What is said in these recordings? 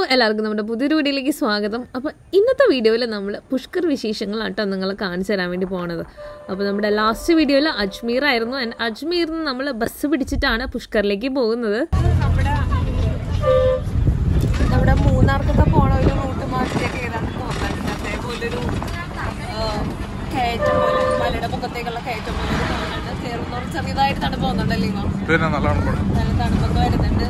എല്ലാവർക്കും നമ്മുടെ പുതിയൊരു വീഡിയോയിലേക്ക് സ്വാഗതം അപ്പോൾ ഇന്നത്തെ വീഡിയോയിൽ നമ്മൾ പുഷ്കർ വിശേഷങ്ങളാണ് കേട്ടോ നിങ്ങളെ കാണിച്ചു തരാൻ വേണ്ടി പോണത് അപ്പോൾ നമ്മുടെ ലാസ്റ്റ് വീഡിയോയിൽ അജ്മീർ ആയിരുന്നു And അജ്മീറിൽ നിന്ന് നമ്മൾ ബസ് പിടിച്ചിട്ടാണ് പുഷ്കറിലേക്ക് പോകുന്നത് നമ്മുടെ നമ്മുടെ മൂന്നാർക്കൊക്കെ പോണ ഒരു റൂട്ട് മാറ്റിയൊക്കെ ഏതാണ്ട് തോന്നുന്നുണ്ട് അതേപോലൊരു കയറ്റം പോലെ മലയുടെ മുഖത്തേക്കുള്ള കയറ്റം പോലെ ഒരു തോന്നുന്നുണ്ട് കയറുന്നവർ ചെറിയതായിട്ട് തണുപ്പ് പോകുന്നുണ്ടല്ലേ ഇവ പിന്നെ നല്ലോണം പടം നല്ല തണുപ്പൊക്കെ വരുന്നുണ്ട്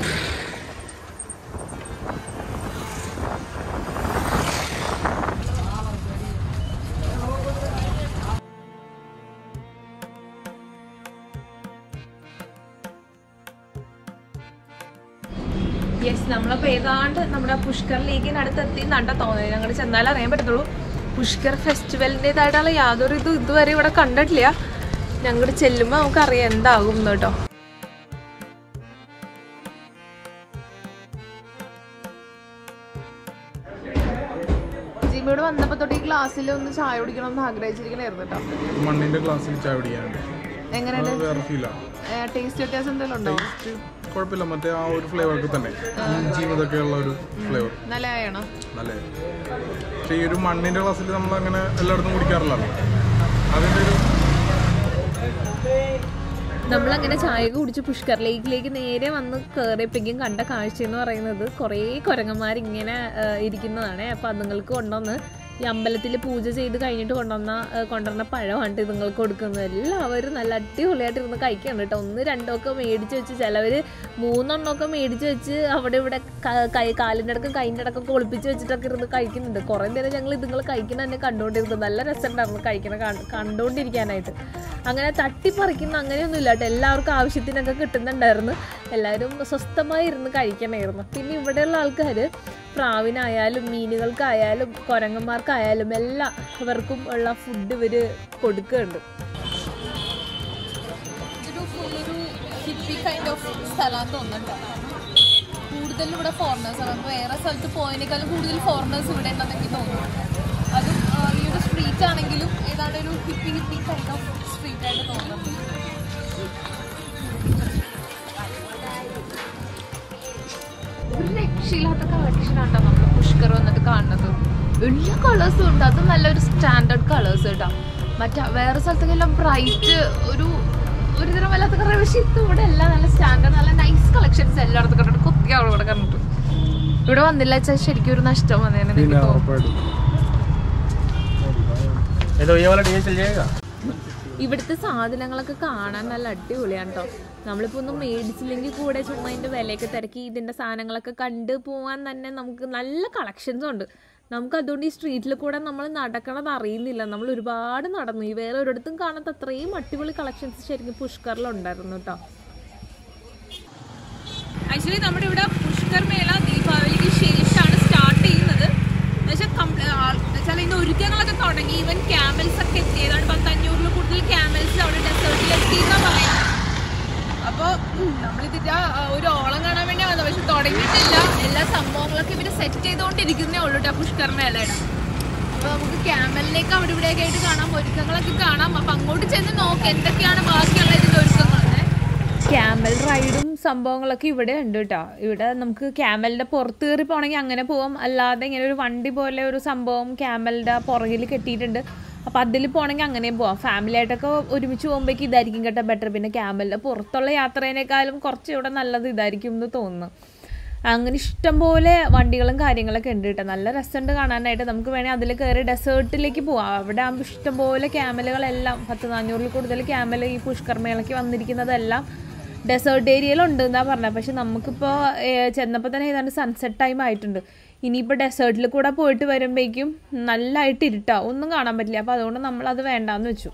യെസ് നമ്മളപ്പോ ഏതാണ്ട് നമ്മുടെ പുഷ്കർ ലേക്കിനടുത്ത് എത്തി നണ്ട തോന്നുന്നത് ഞങ്ങൾ ചെന്നാലേ അറിയാൻ പറ്റത്തുള്ളൂ പുഷ്കർ ഫെസ്റ്റിവലിൻ്റെതായിട്ടുള്ള യാതൊരു ഇതും ഇതുവരെ ഇവിടെ കണ്ടിട്ടില്ല ഞങ്ങൾ ചെല്ലുമ്പോൾ നമുക്ക് അറിയാം എന്താകും എന്ന് കേട്ടോ ജിമ്മിയോട് വന്നപ്പോ തൊട്ട് ഈ ക്ലാസ്സിൽ ഒന്ന് ചായ കുടിക്കണം എന്ന് ആഗ്രഹിച്ചിരിക്കണായിരുന്നു കേട്ടോ മണ്ണിന്റെ ഗ്ലാസ്സിൽ ചായ കുടിക്കാനുണ്ട് എങ്ങനെയുണ്ട് അത് വേറെ ഫീലാണ് ടേസ്റ്റ് വ്യത്യാസം എന്തെങ്കിലും ഉണ്ടോ കുഴപ്പമില്ല മറ്റേ ആ ഒരു ഫ്ലേവർക്ക് തന്നെ ഇഞ്ചിയും ഇതൊക്കെ ഉള്ള ഒരു ഫ്ലേവർ നല്ല ചായയാണോ നല്ല പക്ഷേ ഈ ഒരു മണ്ണിന്റെ ഗ്ലാസ്സിൽ നമ്മൾ അങ്ങനെ എല്ലായിടത്തും കുടിക്കാറില്ലല്ലോ അതിന്റെ ഒരു നമ്മളങ്ങനെ ചായ കുടിച്ച് പുഷ്കർ ലേക്കിലേക്ക് നേരെ വന്ന് കയറിയപ്പോഴേക്കും കണ്ട കാഴ്ച എന്ന് പറയുന്നത് കുറേ കുരങ്ങന്മാരിങ്ങനെ ആ, ഇരിക്കുന്നതാണ് അപ്പോൾ അതുങ്ങൾക്ക് കൊണ്ടുവന്ന് ഈ അമ്പലത്തിൽ പൂജ ചെയ്ത് കഴിഞ്ഞിട്ട് കൊണ്ടുവന്ന ആ, കൊണ്ടുവന്ന പഴമാണ് ഇതുങ്ങൾക്ക് കൊടുക്കുന്നത് എല്ലാവരും നല്ല അടിപൊളിയായിട്ട് ഇരുന്ന് കഴിക്കുകയാണ് കേട്ടോ ഒന്ന് രണ്ടൊക്കെ മേടിച്ച് വെച്ച് ചിലവർ മൂന്നെണ്ണമൊക്കെ മേടിച്ച് വെച്ച് അവിടെ ഇവിടെ ക- കൈ കാലിൻ്റെ അടക്കം കൈൻ്റെ അടക്കം ഒളിപ്പിച്ച് വെച്ചിട്ടൊക്കെ ഇരുന്ന് കഴിക്കുന്നുണ്ട് കുറേ നേരം ഞങ്ങൾ ഇതുങ്ങൾ കഴിക്കുന്ന തന്നെ കണ്ടുകൊണ്ടിരുന്നു നല്ല രസമുണ്ടായിരുന്നു കഴിക്കണ കണ്ട്- കണ്ടുകൊണ്ടിരിക്കാനായിട്ട് അങ്ങനെ തട്ടിപ്പറിക്കുന്ന അങ്ങനെയൊന്നും ഇല്ല കേട്ടോ എല്ലാവർക്കും ആവശ്യത്തിനൊക്കെ കിട്ടുന്നുണ്ടായിരുന്നു എല്ലാവരും സ്വസ്ഥമായി ഇരുന്ന് കഴിക്കണമായിരുന്നു പിന്നെ ഇവിടെയുള്ള ആൾക്കാർ പ്രാവിനായാലും മീനുകൾക്കായാലും കുരങ്ങന്മാർക്കായാലും എല്ലാവർക്കും ഉള്ള ഫുഡ് ഇവർ കൊടുക്കുന്നുണ്ട് ഇതൊരു ഫുള്ളൊരു ഹിപ്പി കൈൻഡ് ഓഫ് സ്ഥലമാണെന്ന് തോന്നുന്നുണ്ട് കൂടുതലും ഇവിടെ ഫോറിനേഴ്സ് ആണ് നമുക്ക് വേറെ സ്ഥലത്ത് പോയതിനേക്കാളും കൂടുതൽ ഫോറിനേഴ്സ് ഇവിടെ ഉണ്ടെന്ന് എനിക്ക് തോന്നുന്നു അതും ആ, ഈ ഒരു സ്ട്രീറ്റ് ആണെങ്കിലും ഏതാണ്ട് ഒരു hippie hippie kind of street ആയിട്ട് തോന്നുന്നുണ്ട് ഒരു രക്ഷയില്ലാത്ത കളക്ഷൻ ആട്ടോ നമ്മൾ പുഷ്കർ വന്നിട്ട് കാണുന്നത് എല്ലാ കളേഴ്സും ഉണ്ട് അത് നല്ലൊരു സ്റ്റാൻഡേർഡ് കളേഴ്സ് കേട്ടോ മറ്റേ വേറെ സ്ഥലത്തൊക്കെല്ലാം ബ്രൈറ്റ് ഒരു ഒരു തരം വല്ലാത്ത കളർ പക്ഷെ ഇത് ഇവിടെ എല്ലാം നല്ല സ്റ്റാൻഡേർഡ് നല്ല നൈസ് കളക്ഷൻസ് എല്ലായിടത്തും കണ്ടിട്ട് കുത്തിയാണ് ഇവിടെ കണ്ടിട്ട് ഇവിടെ വന്നില്ല വെച്ചാൽ ശരിക്കും ഒരു നഷ്ടം വന്നേനെ എനിക്ക് തോന്നുന്നു ഉറപ്പായിട്ടും ये तो ये वाला डीएल चल जाएगा ഇവിടുത്തെ സാധനങ്ങളൊക്കെ കാണാൻ നല്ല അടിപൊളിയാണ് കേട്ടോ നമ്മളിപ്പോൾ ഒന്നും മേടിച്ചില്ലെങ്കിൽ കൂടെ ചുമ്മാ അതിൻ്റെ വിലയൊക്കെ തിരക്കി ഇതിൻ്റെ സാധനങ്ങളൊക്കെ കണ്ട് പോകാൻ തന്നെ നമുക്ക് നല്ല കളക്ഷൻസും ഉണ്ട് നമുക്ക് അതുകൊണ്ട് ഈ സ്ട്രീറ്റിൽ കൂടെ നമ്മൾ നടക്കണത് അറിയുന്നില്ല നമ്മൾ ഒരുപാട് നടന്നു ഈ വേറെ ഒരിടത്തും കാണാത്ത അത്രയും അടിപൊളി കളക്ഷൻസ് ശരിക്കും പുഷ്കറിലുണ്ടായിരുന്നു കേട്ടോ ആക്ച്വലി നമ്മുടെ ഇവിടെ പുഷ്കർ മേള ദീപാവലിക്ക് ശേഷമാണ് സ്റ്റാർട്ട് ചെയ്യുന്നത് എന്നുവെച്ചാൽ ഇതിന്റെ ഒരുക്കങ്ങളൊക്കെ തുടങ്ങി ഈവൻ ക്യാമൽസ് ഒക്കെ എത്തി ഏതാണ്ട് പത്തഞ്ഞൂറിൽ കൂടുതൽ ക്യാമൽസ് അവിടെ ഡെസേർട്ടിൽ എത്തി എന്നാ പറയുന്നത് അപ്പോൾ നമ്മളിതിന്റെ ആ, ഒരു ഓളം കാണാൻ വേണ്ടി വന്നത് പക്ഷെ തുടങ്ങിയിട്ടില്ല എല്ലാ സംഭവങ്ങളൊക്കെ ഇവര് സെറ്റ് ചെയ്തുകൊണ്ടിരിക്കുന്നേ ഉള്ളൂ കേട്ടോ പുഷ്കർ മേളയുടെ അപ്പൊ നമുക്ക് ക്യാമലിലേക്ക് അവിടെ ഇവിടെയൊക്കെ ആയിട്ട് കാണാം ഒരുക്കങ്ങളൊക്കെ കാണാം അപ്പൊ അങ്ങോട്ട് ചെന്ന് നോക്കാം എന്തൊക്കെയാണ് ബാക്കിയുള്ള ഇതിന്റെ ഒരുക്കങ്ങൾ ക്യാമൽ റൈഡും സംഭവങ്ങളൊക്കെ ഇവിടെ ഉണ്ട് കേട്ടോ ഇവിടെ നമുക്ക് ക്യാമലിൻ്റെ പുറത്ത് കയറി പോകണമെങ്കിൽ അങ്ങനെ പോവാം അല്ലാതെ ഇങ്ങനെ ഒരു വണ്ടി പോലെ ഒരു സംഭവം ക്യാമലിൻ്റെ പുറകിൽ കെട്ടിയിട്ടുണ്ട് അപ്പോൾ അതിൽ പോകണമെങ്കിൽ അങ്ങനെ പോവാം ഫാമിലി ആയിട്ടൊക്കെ ഒരുമിച്ച് പോകുമ്പോഴേക്ക് ഇതായിരിക്കും കേട്ടോ ബെറ്റർ പിന്നെ ക്യാമലിൻ്റെ പുറത്തുള്ള യാത്രേനേക്കാളും കുറച്ചുകൂടെ നല്ലത് ഇതായിരിക്കും എന്ന് തോന്നുന്നു അങ്ങനെ ഇഷ്ടംപോലെ വണ്ടികളും കാര്യങ്ങളൊക്കെ ഉണ്ട് കേട്ടോ നല്ല രസമുണ്ട് കാണാനായിട്ട് നമുക്ക് വേണേൽ അതിൽ കയറി ഡെസേർട്ടിലേക്ക് പോവാം അവിടെ ആകുമ്പോൾ ഇഷ്ടംപോലെ ക്യാമലുകളെല്ലാം പത്ത് നാനൂറിൽ കൂടുതൽ ക്യാമൽ ഈ പുഷ്കർ മേളയ്ക്ക് വന്നിരിക്കുന്നതെല്ലാം ഡെസേർട്ട് ഏരിയയിലുണ്ട് എന്നാ പറഞ്ഞത് പക്ഷെ നമുക്കിപ്പോൾ ചെന്നപ്പോൾ തന്നെ ഏതാണ്ട് സൺസെറ്റ് ടൈം ആയിട്ടുണ്ട് ഇനിയിപ്പോൾ ഡെസേർട്ടിൽ കൂടെ പോയിട്ട് വരുമ്പോഴേക്കും നല്ലതായിട്ട് ഇരുട്ടാവും ഒന്നും കാണാൻ പറ്റില്ല അപ്പോൾ അതുകൊണ്ട് നമ്മളത് വേണ്ടാന്ന് വെച്ചു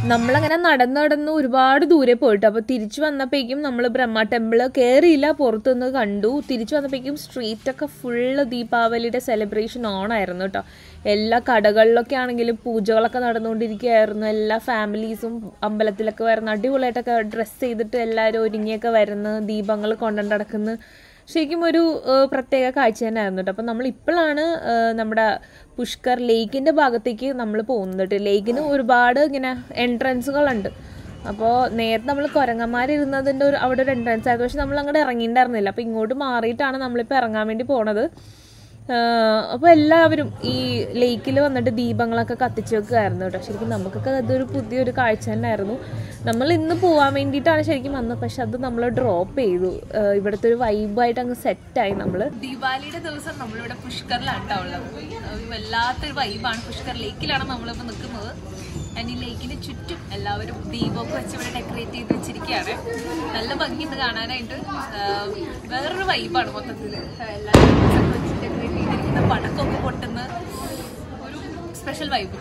നമ്മളങ്ങനെ നടന്ന് നടന്ന് ഒരുപാട് ദൂരെ പോയിട്ട് അപ്പോൾ തിരിച്ചു വന്നപ്പോഴേക്കും നമ്മൾ ബ്രഹ്മ ടെമ്പിൾ കയറിയില്ല പുറത്തുനിന്ന് കണ്ടു തിരിച്ചു വന്നപ്പോഴേക്കും സ്ട്രീറ്റൊക്കെ ഫുള്ള് ദീപാവലിയുടെ സെലിബ്രേഷൻ ഓണായിരുന്നു കേട്ടോ എല്ലാ കടകളിലൊക്കെ ആണെങ്കിലും പൂജകളൊക്കെ നടന്നുകൊണ്ടിരിക്കുകയായിരുന്നു എല്ലാ ഫാമിലീസും അമ്പലത്തിലൊക്കെ വരുന്ന അടിപൊളിയായിട്ടൊക്കെ ഡ്രസ്സ് ചെയ്തിട്ട് എല്ലാവരും ഒരുങ്ങിയൊക്കെ വരുന്നു ദീപങ്ങൾ കൊണ്ടുകൊണ്ട് നടക്കുന്നു ശരിക്കും ഒരു ഏഹ്, പ്രത്യേക കാഴ്ച തന്നെയായിരുന്നു കേട്ടോ അപ്പം നമ്മൾ ഇപ്പോഴാണ് നമ്മുടെ പുഷ്കർ ലേക്കിൻ്റെ ഭാഗത്തേക്ക് നമ്മൾ പോകുന്നത് കേട്ടോ ലേക്കിന് ഒരുപാട് ഇങ്ങനെ എൻട്രൻസുകളുണ്ട് അപ്പോൾ നേരത്തെ നമ്മൾ കുരങ്ങന്മാരിരുന്നതിൻ്റെ ഒരു അവിടെ ഒരു എൻട്രൻസ് ആയിരുന്നു പക്ഷെ നമ്മൾ അങ്ങോട്ട് ഇറങ്ങിയിട്ടുണ്ടായിരുന്നില്ല അപ്പോൾ ഇങ്ങോട്ട് മാറിയിട്ടാണ് നമ്മളിപ്പോൾ ഇറങ്ങാൻ വേണ്ടി പോണത് അപ്പോൾ എല്ലാവരും ഈ ലേക്കിൽ വന്നിട്ട് ദീപങ്ങളൊക്കെ കത്തിച്ച് വെക്കുമായിരുന്നു കേട്ടോ ശരിക്കും നമുക്കൊക്കെ അതൊരു പുതിയൊരു കാഴ്ച തന്നെയായിരുന്നു നമ്മൾ ഇന്ന് പോകാൻ വേണ്ടിയിട്ടാണ് ശരിക്കും വന്നത് പക്ഷെ അത് നമ്മൾ ഡ്രോപ്പ് ചെയ്തു ആഹ് ഇവിടുത്തെ ഒരു വൈബായിട്ട് അങ്ങ് സെറ്റായി നമ്മൾ ദീപാവലിയുടെ ദിവസം നമ്മളിവിടെ പുഷ്കറിലാണ് കേട്ടോ ഉള്ളത് ഒരു വല്ലാത്തൊരു വൈബാണ് പുഷ്കർ ലേക്കിലാണ് നമ്മളിപ്പോൾ നിൽക്കുന്നത് ആൻഡ് ഈ ലേക്കിന് ചുറ്റും എല്ലാവരും ദീപമൊക്കെ വെച്ച് ഇവിടെ ഡെക്കറേറ്റ് ചെയ്ത് വെച്ചിരിക്കുകയാണ് നല്ല ഭംഗിയുണ്ട് കാണാനായിട്ട് ആഹ് വേറൊരു വൈബാണ് മൊത്തത്തിൽ എല്ലാവരും വെച്ച് ഡെക്കറേറ്റ് ചെയ്തിരിക്കുന്ന പടക്കമൊക്കെ പൊട്ടുന്ന ഒരു സ്പെഷ്യൽ വൈബ്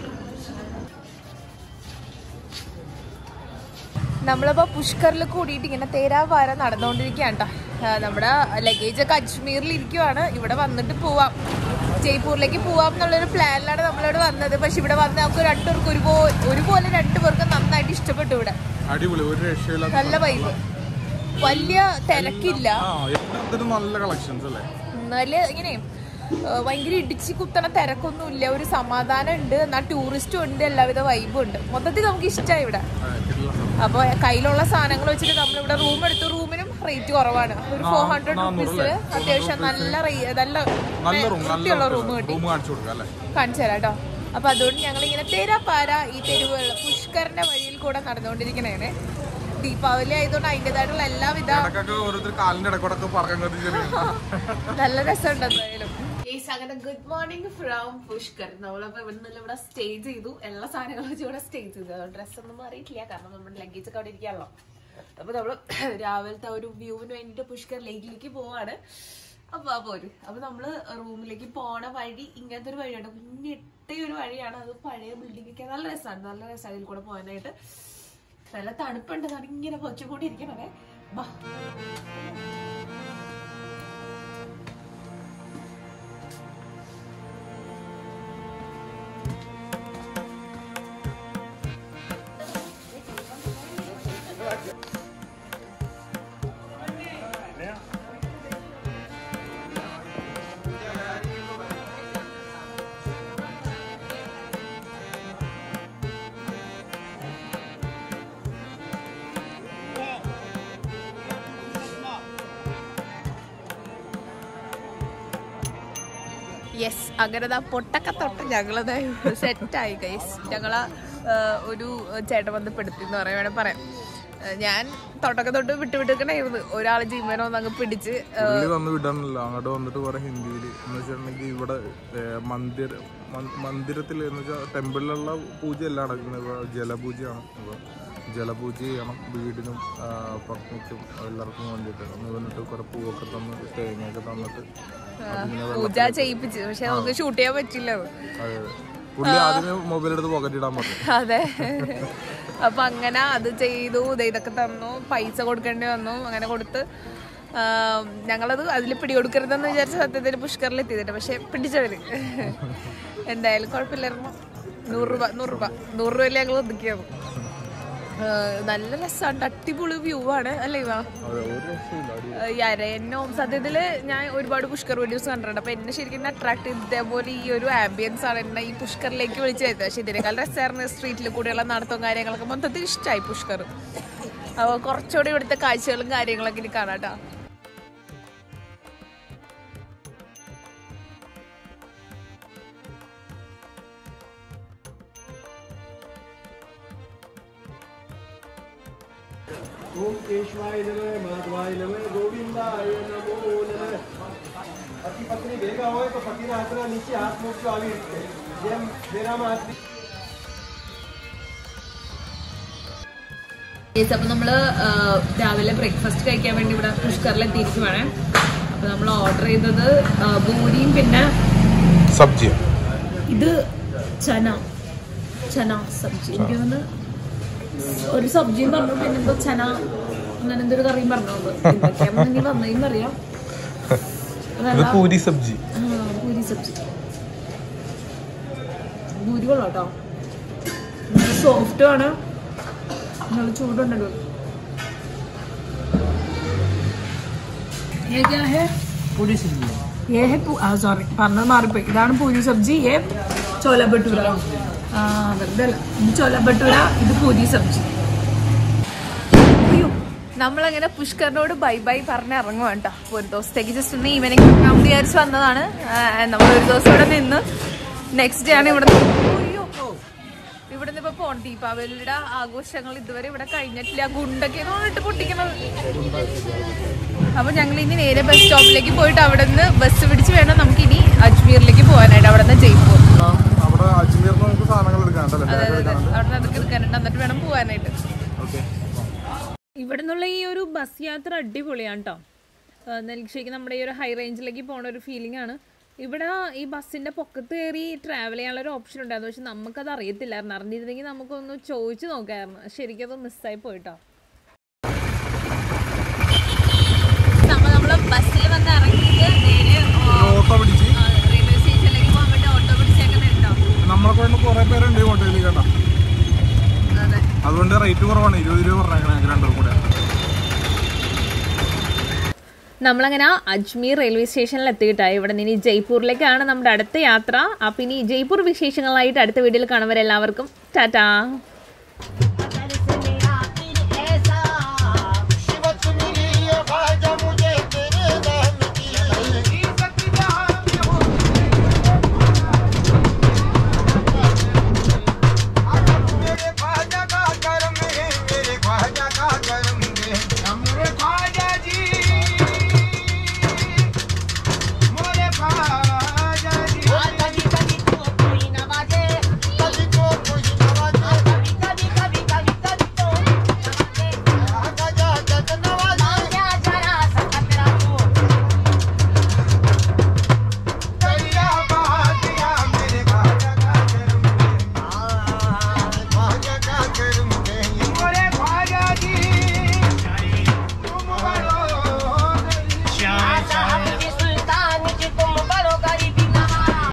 നമ്മളിപ്പോൾ പുഷ്കറിൽ കൂടിയിട്ട് ഇങ്ങനെ തേരാവാര നടന്നുകൊണ്ടിരിക്കുകയാണ് കേട്ടോ നമ്മുടെ ലഗേജ് ഒക്കെ അജ്മീറിൽ ഇരിക്കുവാണ് ഇവിടെ വന്നിട്ട് പോവാം ജയ്പൂരിലേക്ക് പോവാം എന്നുള്ളൊരു പ്ലാനിലാണ് നമ്മളിവിടെ വന്നത് പക്ഷെ ഇവിടെ വന്ന് നമുക്ക് രണ്ടുപേർക്ക് ഒരുപോലെ ഒരുപോലെ രണ്ടുപേർക്ക് നന്നായിട്ട് ഇഷ്ടപ്പെട്ടു ഇവിടെ അടിപൊളി ഒരു രക്ഷയില്ലാത്ത നല്ല വൈബ് വലിയ തിരക്കില്ല ആ എല്ലാത്തിനും നല്ല കളക്ഷൻസ് അല്ലേ എന്നാല് ഇങ്ങനെ ആ, ഭയങ്കര ഇടിച്ച് കുത്തണ തിരക്കൊന്നുമില്ല ഒരു സമാധാനം ഉണ്ട് എന്നാൽ ടൂറിസ്റ്റും ഉണ്ട് എല്ലാവിധ വൈബും ഉണ്ട് മൊത്തത്തിൽ നമുക്ക് ഇഷ്ടമായി ഇവിടെ ആ, കിടിലം. അപ്പോൾ കയ്യിലുള്ള സാധനങ്ങൾ വെച്ചിട്ട് നമ്മളിവിടെ റൂം എടുത്തു റൂമിനും റേറ്റ് കുറവാണ് ഒരു ഫോർ ഹൺഡ്രഡ് നാന്നൂറ് റുപ്പീസിൽ അല്ലേ? അത്യാവശ്യം നല്ല റേ- നല്ല നല്ല റൂം വൃത്തിയുള്ള നല്ല റൂം കിട്ടി റൂം കാണിച്ചു കൊടുക്കാം അല്ലേ കാണിച്ചു തരാം കേട്ടോ അപ്പൊ അതുകൊണ്ട് ഞങ്ങൾ ഇങ്ങനെ തേരാപ്പാര ഈ തെരുവുകൾ പുഷ്കറിന്റെ വഴിയിൽ കൂടെ നടന്നുകൊണ്ടിരിക്കണേനെ ദീപാവലി ആയതുകൊണ്ട് അതിൻ്റെതായിട്ടുള്ള എല്ലാവിധ ഇടക്കൊക്കെ ഓരോരുത്തർ കാലിന്റെ ഇടക്കൂടൊക്കെ പറക്കാൻ കത്തി ചെറിയ നല്ല രസമുണ്ട് എന്തായാലും അങ്ങനെ ഗുഡ് മോർണിംഗ് ഫ്രം പുഷ്കർ നമ്മളപ്പോ ഇവിടെ നിന്ന് ഇവിടെ സ്റ്റേ ചെയ്തു എല്ലാ സാധനങ്ങളും വെച്ച് ഇവിടെ സ്റ്റേ ചെയ്തു ഡ്രസ് ഒന്നും മാറിയിട്ടില്ല കാരണം നമ്മുടെ ലഗേജ് ഒക്കെ അവിടെ ഇരിക്കാണല്ലോ അപ്പൊ നമ്മള് രാവിലത്തെ ആ ഒരു വ്യൂവിന് വേണ്ടിട്ട് പുഷ്കർ ലേക്കിലേക്ക് പോവാണ് അപ്പൊ ആ പോര് അപ്പൊ നമ്മള് റൂമിലേക്ക് പോണ വഴി ഇങ്ങനത്തെ ഒരു വഴിയാണ് കുഞ്ഞിട്ട ഒരു വഴിയാണ് അത് പഴയ ബിൽഡിംഗ് ഒക്കെ നല്ല രസമാണ് നല്ല രസമാണ് ഇതിൽ കൂടെ പോകാനായിട്ട് നല്ല തണുപ്പുണ്ട് അതാണ് ഇങ്ങനെ പൊച്ചുകൊണ്ടിരിക്കണേ ബാ യെസ് അങ്ങനെ ദാ പൊട്ടൊക്കെ തൊട്ട് ഞങ്ങളത് സെറ്റായി ഗൈസ് ഞങ്ങള് ഒരു ചേട്ടൻ വന്ന് പെടുത്തി എന്ന് പറയാൻ വേണേ പറയാം ആ, ഞാൻ തൊട്ടൊക്കെ തൊട്ട് വിട്ട് വിട്ടിരിക്കണായിരുന്നു ഒരാൾ ജീവനോ ഒന്ന് അങ്ങ് പിടിച്ച് ആ, പുള്ളി വന്ന് വിടാനില്ല അങ്ങോട്ട് വന്നിട്ട് കുറെ ഹിന്ദിയിൽ എന്ന് വെച്ചിട്ടുണ്ടെങ്കിൽ ഇവിടെ ഏ, മന്ദിര മ- മന്ദിരത്തിൽ എന്ന് വെച്ചാൽ ടെമ്പിളിലുള്ള പൂജയല്ല നടക്കുന്നത് ഇവിടെ ജലപൂജയാണ് അപ്പോൾ ജലപൂജ ചെയ്യണം വീടിനും ആ, പത്നിക്കും എല്ലാവർക്കും വേണ്ടിയിട്ട് ഒന്ന് വന്നിട്ട് കുറെ പൂവൊക്കെ തന്ന് തേങ്ങയൊക്കെ തന്നിട്ട് അതിങ്ങനെ പൂജ ചെയ്യിപ്പിച്ച് പക്ഷെ നമുക്ക് ഷൂട്ട് ചെയ്യാൻ പറ്റില്ല അത് അതെ അതെ. പുള്ളി ആദ്യമേ മൊബൈൽ എടുത്ത് പോക്കറ്റ് ഇടാൻ പറഞ്ഞു അതെ അപ്പൊ അങ്ങനെ അത് ചെയ്തു ദേ ഇതൊക്കെ തന്നു പൈസ കൊടുക്കേണ്ടി വന്നു അങ്ങനെ കൊടുത്ത് ആ, ഞങ്ങളത് അതിൽ പിടികൊടുക്കരുതെന്ന് വിചാരിച്ച സത്യത്തിൽ പുഷ്കറിൽ എത്തിയിട്ട് പക്ഷെ പിടിച്ചവര് എന്തായാലും കുഴപ്പമില്ലായിരുന്നു നൂറ് രൂപ നൂറ് രൂപ നൂറ് രൂപയിൽ ഞങ്ങൾ ഒതുക്കിയത് ആ, നല്ല രസമാണ് അടിപൊളി വ്യൂ ആണ് അല്ലേ ഇവ അതെ ഒരു രക്ഷയില്ല അടി ഈ അരയന്നവും സത്യത്തില് ഞാൻ ഒരുപാട് പുഷ്കർ വീഡിയോസ് കണ്ടിട്ടുണ്ട് അപ്പൊ എന്നെ ശരിക്കും അട്രാക്ട് ചെയ്ത് ഇതേപോലെ ഈ ഒരു ആംബിയൻസ് ആണ് എന്നെ ഈ പുഷ്കറിലേക്ക് വിളിച്ചു വരുന്നത് പക്ഷെ ഇതിനേക്കാൾ രസമായിരുന്നു സ്ട്രീറ്റിൽ കൂടെയുള്ള നടത്തവും കാര്യങ്ങളൊക്കെ മൊത്തത്തിൽ ഇഷ്ടമായി പുഷ്കർ അപ്പോൾ കുറച്ചുകൂടി ഇവിടുത്തെ കാഴ്ചകളും കാര്യങ്ങളൊക്കെ ഇനി കാണാട്ടോ ओम केशवाय नमः माधवाय नमः गोविंदाय नमो नमः पति पत्नी भेगा होए तो पति ना हाथ नीचे हाथ मुख को आगे रखते ये मेरा हाथ അപ്പൊ നമ്മള് ആ, രാവിലെ ബ്രേക്ക്ഫാസ്റ്റ് കഴിക്കാൻ വേണ്ടി ഇവിടെ പുഷ്കറിൽ എത്തിയിരിക്കുവാണ് അപ്പൊ നമ്മൾ ഓർഡർ ചെയ്തത് ആ, പൂരിയും പിന്നെ സബ്ജി ഇത് ചന ചന സബ്ജി എനിക്ക് തോന്നുന്നു ഒരു സബ്ജിയും പറഞ്ഞു പിന്നെ എന്തോ ചന അങ്ങനെ എന്തൊരു കറിയും പറഞ്ഞത് എന്തൊക്കെയാണെന്ന് ഇനി വന്നേയും അറിയാം ഇത് പൂരി സബ്ജി ആ, പൂരി സബ്ജി പൂരി കൊള്ളാം കേട്ടോ നല്ല സോഫ്റ്റും ആണ് നല്ല ചൂടുണ്ടല്ലോ ये क्या है पूरी सब्जी ये है സോറി പറഞ്ഞത് മാറിപ്പോയി ഇതാണ് പൂരി സബ്ജി ये ചോല ഭട്ടൂര ആ വെറുതെ അല്ല ഇത് ചോല ഭട്ടൂര ഇത് പൂരി സബ്ജി അയ്യോ നമ്മളങ്ങനെ പുഷ്കറിനോട് ബൈ ബൈ പറഞ്ഞ് ഇറങ്ങുക കേട്ടോ അപ്പോൾ ഒരു ദിവസത്തേക്ക് ജസ്റ്റ് ഒന്ന് ഈവനിങ് പ്രോഗ്രാം വിചാരിച്ച് വന്നതാണ് നമ്മൾ ഒരു ദിവസം ഇവിടെ നിന്ന് നെക്സ്റ്റ് ഡേ ആണ് ഇവിടെ അയ്യോ ഇവിടെ നിന്ന് ഇപ്പൊ പോണം ദീപാവലിയുടെ ആഘോഷങ്ങൾ ഇതുവരെ ഇവിടെ കഴിഞ്ഞിട്ടില്ല ഗുണ്ടൊക്കെ ഇട്ട് പൊട്ടിക്കുന്നത് അപ്പൊ ഞങ്ങൾ ഇനി നേരെ ബസ് സ്റ്റോപ്പിലേക്ക് പോയിട്ട് അവിടെ നിന്ന് ബസ് പിടിച്ച് വേണം നമുക്ക് ഇനി അജ്മീറിലേക്ക് പോകാനായിട്ട് അവിടെ നിന്ന് ജയ്പൂർ അവിടെ അജ്മീറിന് നമുക്ക് സാധനങ്ങൾ എടുക്കാണ്ടല്ലേ അതെ അതെ അതെ അവിടെ നിന്ന് അതൊക്കെ എടുക്കാനുണ്ട് എന്നിട്ട് വേണം പോകാനായിട്ട് ഓക്കെ ഇവിടെ നിന്നുള്ള ഈ ഒരു ബസ് യാത്ര അടിപൊളിയാണ് കേട്ടോ നെൽക്ഷയ്ക്ക് നമ്മുടെ ഈ ഒരു ഹൈ റേഞ്ചിലേക്ക് പോണ ഒരു ഫീലിംഗ് ആണ് ഇവിടെ ഈ ബസ്സിന്റെ പൊക്കത്ത് കയറി ട്രാവൽ ചെയ്യാനുള്ള ഒരു ഓപ്ഷൻ ഉണ്ടായിരുന്നു പക്ഷെ നമുക്കത് അറിയത്തില്ലായിരുന്നു അറിഞ്ഞിരുന്നെങ്കിൽ നമുക്കൊന്ന് ചോദിച്ചു നോക്കായിരുന്നു ശരിക്കും അത് മിസ്സായി പോയിട്ടോ നമ്മൾ നമ്മള് ബസ്സിൽ വന്ന് ഇറങ്ങിയിട്ട് നേരെ ഓട്ടോ പിടിച്ച് റെയിൽവേ സ്റ്റേഷനിലേക്ക് പോകാൻ വേണ്ടി ഓട്ടോ പിടിച്ചേക്കുന്നുണ്ടോ നമ്മളെ കൊണ്ട് കുറെ പേരുണ്ട് ഈ ഹോട്ടലിൽ കേട്ടോ അതെ അതുകൊണ്ട് റേറ്റ് കുറവാണ് ഇരുപത് രൂപ പറഞ്ഞേക്കണേ രണ്ടും കൂടെ നമ്മളങ്ങനെ അജ്മീർ റെയിൽവേ സ്റ്റേഷനിൽ എത്തിയിട്ടായി ഇവിടെ നിന്ന് ഇനി ജയ്പൂരിലേക്കാണ് നമ്മുടെ അടുത്ത യാത്ര അപ്പം ഇനി ജയ്പൂർ വിശേഷങ്ങളായിട്ട് അടുത്ത വീഡിയോയിൽ കാണുന്നവരെല്ലാവർക്കും ടാറ്റാ